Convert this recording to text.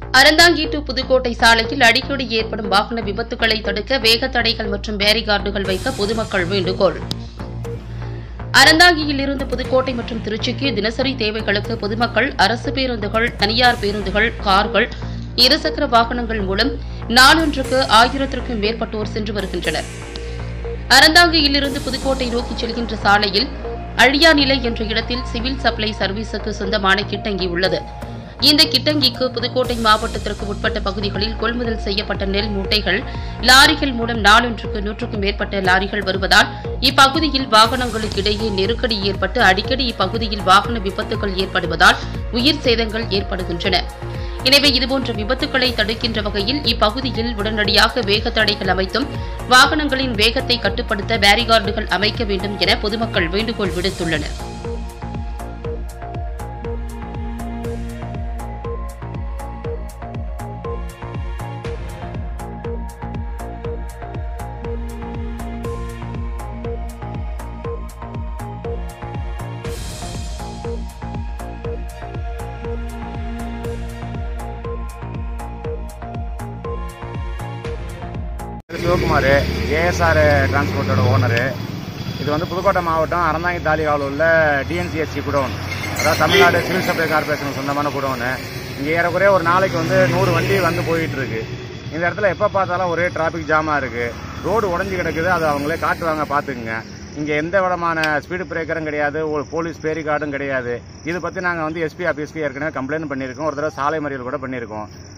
Aranthangi to Pudukkottai சாலையில் அடிக்கடி ஏற்படும் வாகன விபத்துகளை தடுக்க வேக தடைகள் மற்றும் பேரிகார்டுகள் வைக்க பொதுமக்கள் வேண்டுகோள் அறந்தாங்கியில் இருந்து புதுக்கோட்டை மற்றும் திருச்சிக்கு தினசரி தேவைகளுக்கு பொதுமக்கள் அரசு பேருந்துகள் தனியார் பேருந்துகள் கார்கள் இருசக்கர வாகனங்கள் மூலம் நாளொன்றுக்கு ஆயிரத்திற்கும் மேற்பட்டோர் சென்று வருகின்றனர் அறந்தாங்கியில் இருந்து புதுக்கோட்டை நோக்கி செல்கின்ற சாலையில் அழியாநிலை என்ற இடத்தில் சிவில் சப்ளை சர்வீஸுக்கு சொந்தமான கிட்டங்கி உள்ளது இந்த கிட்டங்கிக்கு புதுக்கோட்டை மாவட்டத்திற்கு உட்பட்ட பகுதிகளில் கொள்முதல் செய்யப்பட்ட நெல் மூட்டைகள் லாரிகள் மூலம் நாளொன்றுக்கு நூற்றுக்கும் மேற்பட்ட லாரிகள் வருவதால் இப்பகுதியில் வாகனங்களுக்கு இடையே நெருக்கடி ஏற்பட்டு அடிக்கடி இப்பகுதியில் வாகன விபத்துகள் ஏற்படுவதால் உயிர் சேதங்கள் ஏற்படுகின்றன எனவே இதுபோன்ற விபத்துக்களை தடுக்கின்ற வகையில் இப்பகுதியில் உடனடியாக வேக தடைகள் அமைத்தும் வாகனங்களின் வேகத்தை கட்டுப்படுத்த பேரிகார்டுகள் அமைக்க வேண்டும் என பொதுமக்கள் வேண்டுகோள் விடுத்துள்ளனர் பேர் சிவகுமார் ஏஎஸ்ஆர் டிரான்ஸ்போர்ட்டோட ஓனரு இது வந்து புதுக்கோட்டை மாவட்டம் அறந்தாங்கி தாலுகாவில் உள்ள டிஎன்சிஎஸ்சி குடோன் அதாவது தமிழ்நாடு சிவில் சப்ளை கார்பரேஷன் சொந்தமான குடோனு இங்கே ஏறக்குறைய ஒரு நாளைக்கு வந்து நூறு வண்டி வந்து போயிட்டு இருக்கு இந்த இடத்துல எப்போ பார்த்தாலும் ஒரே டிராஃபிக் ஜாமாக இருக்கு ரோடு உடஞ்சி கிடக்குது அது அவங்களே காட்டுவாங்க பார்த்துக்குங்க இங்கே எந்த விதமான ஸ்பீடு பிரேக்கரும் கிடையாது ஒரு போலீஸ் பேரிகார்டும் கிடையாது இது பற்றி நாங்கள் வந்து எஸ்பி ஆஃபீஸ்க்கு ஏற்கனவே கம்ப்ளைண்ட் பண்ணியிருக்கோம் ஒரு தடவை சாலை மறியல் கூட பண்ணியிருக்கோம்